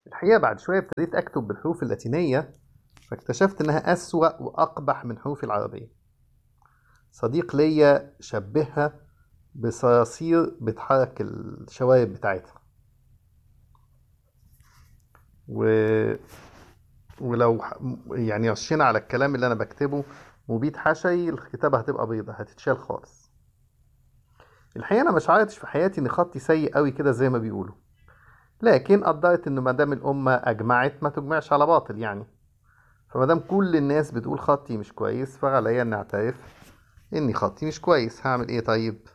الحقيقة بعد شوية ابتديت أكتب بالحروف اللاتينية فاكتشفت إنها أسوأ وأقبح من حروف العربية صديق ليا شبهها بصراصير بتحرك الشوارب بتاعتها و... ولو ح- يعني رشينا على الكلام اللي أنا بكتبه مبيد حشري الكتابة هتبقى بيضة هتتشال خالص الحقيقة أنا مش عارفش في حياتي إن خطي سيء قوي كده زي ما بيقولوا لكن قدرت إن مادام الأمة أجمعت ما تجمعش على باطل يعني فمادام كل الناس بتقول خطي مش كويس فعليا إني أعترف إني خطي مش كويس هعمل إيه طيب